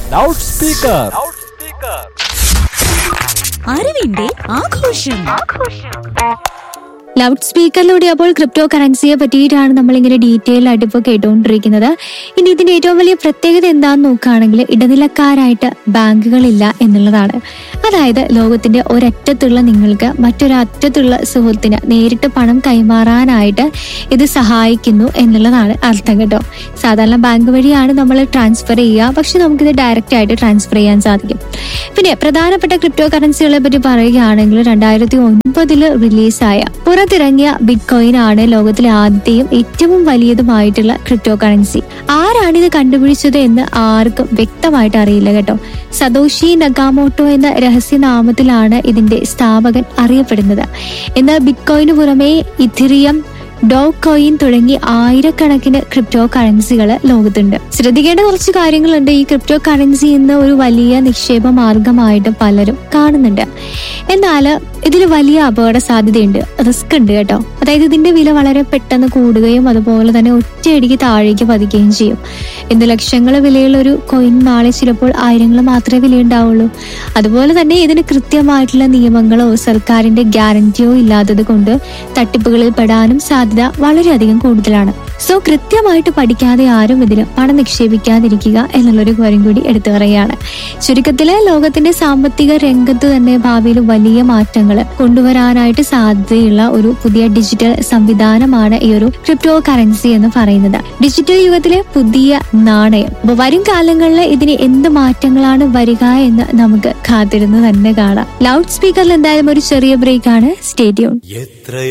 loud speaker അറിവിന്റെ ആഘോഷം loud സ്പീക്കറിലൂടെ അപ്പോൾ ക്രിപ്റ്റോ കറൻസിയെ പറ്റിയിട്ടാണ് നമ്മളിങ്ങനെ ഡീറ്റെയിൽ ആയിട്ട് ഇപ്പോൾ കേട്ടുകൊണ്ടിരിക്കുന്നത് ഇനി ഇതിന്റെ ഏറ്റവും വലിയ പ്രത്യേകത എന്താണെന്ന് നോക്കുകയാണെങ്കിൽ ഇടനിലക്കാരായിട്ട് ബാങ്കുകളില്ല എന്നുള്ളതാണ് അതായത് ലോകത്തിന്റെ ഒരറ്റത്തുള്ള നിങ്ങൾക്ക് മറ്റൊരറ്റത്തുള്ള സുഹൃത്തിന് നേരിട്ട് പണം കൈമാറാനായിട്ട് ഇത് സഹായിക്കുന്നു എന്നുള്ളതാണ് അർത്ഥം കേട്ടോ സാധാരണ ബാങ്ക് വഴിയാണ് നമ്മൾ ട്രാൻസ്ഫർ ചെയ്യുക പക്ഷെ നമുക്കിത് ഡയറക്റ്റ് ആയിട്ട് ട്രാൻസ്ഫർ ചെയ്യാൻ സാധിക്കും പിന്നെ പ്രധാനപ്പെട്ട ക്രിപ്റ്റോ കറൻസികളെ പറ്റി പറയുകയാണെങ്കിൽ രണ്ടായിരത്തി ഒൻപതില് റിലീസായ പുറത്തിറങ്ങിയ ബിറ്റ് കോയിൻ ആണ് ലോകത്തിലെ ആദ്യത്തെയും ഏറ്റവും വലിയതുമായിട്ടുള്ള ക്രിപ്റ്റോ കറൻസി ആരാണിത് കണ്ടുപിടിച്ചത് എന്ന് ആർക്കും വ്യക്തമായിട്ട് അറിയില്ല കേട്ടോ സതോഷി നഗാമോട്ടോ എന്ന രഹസ്യനാമത്തിലാണ് ഇതിന്റെ സ്ഥാപകൻ അറിയപ്പെടുന്നത് എന്നാൽ ബിറ്റ് കോയിന് പുറമെ ഇഥിറിയം ഡോ കോയിൻ തുടങ്ങി ആയിരക്കണക്കിന് ക്രിപ്റ്റോ കറൻസികൾ ലോകത്തുണ്ട് ശ്രദ്ധിക്കേണ്ട കുറച്ച് കാര്യങ്ങളുണ്ട് ഈ ക്രിപ്റ്റോ കറൻസി എന്ന ഒരു വലിയ നിക്ഷേപ മാർഗമായിട്ട് പലരും കാണുന്നുണ്ട് എന്നാൽ ഇതിൽ വലിയ അപകട സാധ്യതയുണ്ട് റിസ്ക് ഉണ്ട് കേട്ടോ അതായത് ഇതിന്റെ വില വളരെ പെട്ടെന്ന് കൂടുകയും അതുപോലെ തന്നെ ഒറ്റയടിക്ക് താഴേക്ക് പതിക്കുകയും ചെയ്യും ഇന്ന് ലക്ഷങ്ങൾ വിലയുള്ള ഒരു കോയിൻ നാളെ ചിലപ്പോൾ ആയിരങ്ങൾ മാത്രമേ വിലയുണ്ടാവുള്ളൂ അതുപോലെ തന്നെ ഇതിന് കൃത്യമായിട്ടുള്ള നിയമങ്ങളോ സർക്കാരിന്റെ ഗ്യാരണ്ടിയോ ഇല്ലാത്തത് കൊണ്ട് തട്ടിപ്പുകളിൽ പെടാനും സാധ്യത വളരെയധികം കൂടുതലാണ് സോ കൃത്യമായിട്ട് പഠിക്കാതെ ആരും ഇതിൽ പണം നിക്ഷേപിക്കാതിരിക്കുക എന്നുള്ളൊരു കാര്യം കൂടി എടുത്തു പറയുകയാണ് ചുരുക്കത്തില് ലോകത്തിന്റെ സാമ്പത്തിക രംഗത്ത് തന്നെ ഭാവിയിൽ വലിയ മാറ്റങ്ങൾ കൊണ്ടുവരാനായിട്ട് സാധ്യതയുള്ള ഒരു പുതിയ ഡിജിറ്റൽ സംവിധാനമാണ് ഈ ഒരു ക്രിപ്റ്റോ കറൻസി എന്ന് പറയുന്നത് ഡിജിറ്റൽ യുഗത്തിലെ പുതിയ നാണയം അപ്പൊ വരും കാലങ്ങളിൽ ഇതിന് എന്ത് മാറ്റങ്ങളാണ് വരിക എന്ന് നമുക്ക് കാത്തിരുന്ന് തന്നെ കാണാം ലൗഡ് സ്പീക്കറിൽ എന്തായാലും ഒരു ചെറിയ ബ്രേക്ക് ആണ് സ്റ്റേഡിയം എത്ര